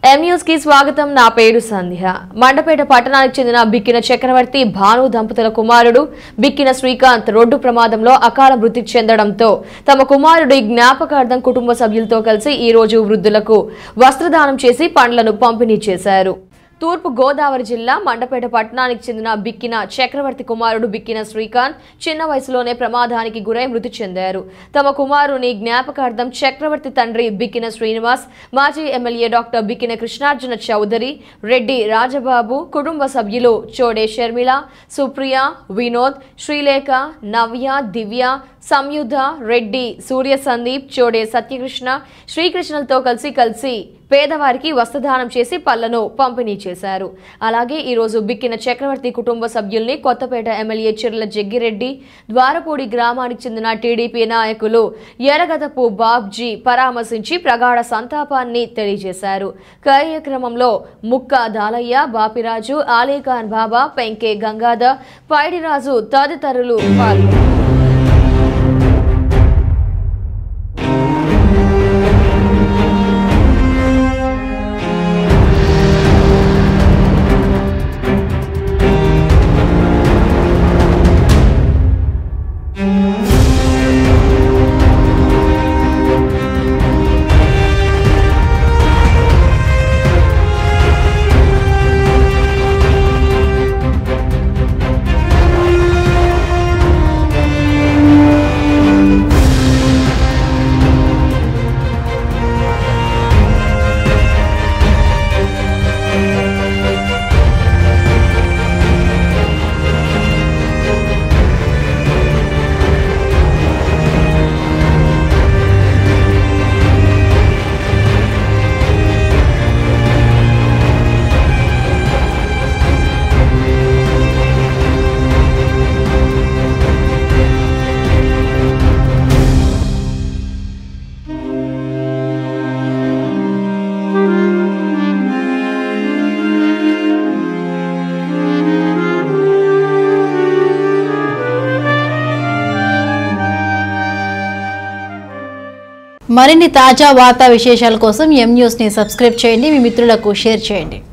M News కి స్వాగతం నా పేరు సంధ్య మండపేట పట్టణానికి చెందిన బిక్కిన చక్రవర్తి భాను దంపతుల కుమారుడు బిక్కిన శ్రీకాంత్ రోడ్డు ప్రమాదంలో అకాల మృతి చెందడంతో తమ కుమారుడి జ్ఞాపకార్థం కుటుంబ సభ్యులతో కలిసి ఈ రోజు వృద్ధులకు వస్త్రదానం చేసి పండ్లను పంపిణీ చేశారు తూర్పు గోదావరి జిల్లా మండపేట పట్టణానికి చెందిన బిక్కిన చక్రవర్తి కుమారుడు బిక్కిన శ్రీకాంత్ చిన్న వయసులోనే ప్రమాదానికి గురై మృతి చెందారు తమ కుమారుని జ్ఞాపకార్థం చక్రవర్తి తండ్రి బిక్కిన శ్రీనివాస్ మాజీ ఎమ్మెల్యే డాక్టర్ బిక్కిన కృష్ణార్జున చౌదరి రెడ్డి రాజబాబు కుటుంబ సభ్యులు చోడే షర్మిల సుప్రియ వినోద్ శ్రీలేఖ నవ్య దివ్య సంయుధ రెడ్డి సూర్య సందీప్ చోడే సత్యకృష్ణ శ్రీకృష్ణలతో కలిసి కలిసి పేదవారికి వస్త్రదానం చేసి పళ్లను పంపిణీ చేశారు అలాగే ఈరోజు బిక్కిన చక్రవర్తి కుటుంబ సభ్యుల్ని కొత్తపేట ఎమ్మెల్యే చిర్ల జగ్గిరెడ్డి ద్వారపూడి గ్రామానికి చెందిన టీడీపీ నాయకులు ఎరగదపు బాబ్జీ పరామర్శించి ప్రగాఢ సంతాపాన్ని తెలియజేశారు కార్యక్రమంలో ముక్క దాలయ్య బాపిరాజు ఆలీఖాన్ బాబా పెంకే గంగాధర్ పైడిరాజు తదితరులు పాల్గొన్నారు మరిన్ని తాజా వార్తా విశేషాల కోసం ఎం న్యూస్ని సబ్స్క్రైబ్ చేయండి మీ మిత్రులకు షేర్ చేయండి